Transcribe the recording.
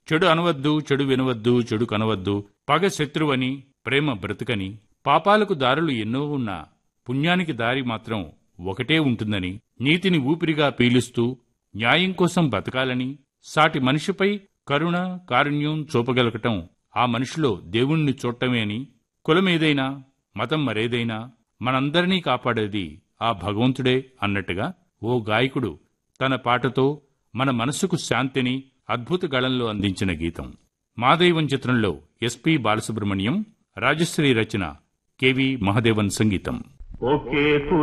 చెడు అనవద్దు చెడు వినవద్దు చెడు కనవద్దు పగ శత్రువని ప్రేమ బ్రతుకని పాపాలకు దారులు ఎన్నో ఉన్నా పుణ్యానికి దారి మాత్రం ఒకటే ఉంటుందని నీతిని ఊపిరిగా పీలుస్తూ న్యాయం కోసం బతకాలని సాటి మనిషిపై కరుణ కారుణ్యం చూపగలగటం ఆ మనిషిలో దేవుణ్ణి చూడటమే అని కులమేదైనా మతం మరేదైనా మనందరినీ కాపాడేది ఆ భగవంతుడే అన్నట్టుగా ఓ గాయకుడు తన పాటతో మన మనసుకు శాంతిని అద్భుత గళంలో అందించిన గీతం మాదైవం చిత్రంలో ఎస్పి బాలసుబ్రహ్మణ్యం రాజశ్రీ రచన కెవి మహదేవన్ సంగీతం ఒకే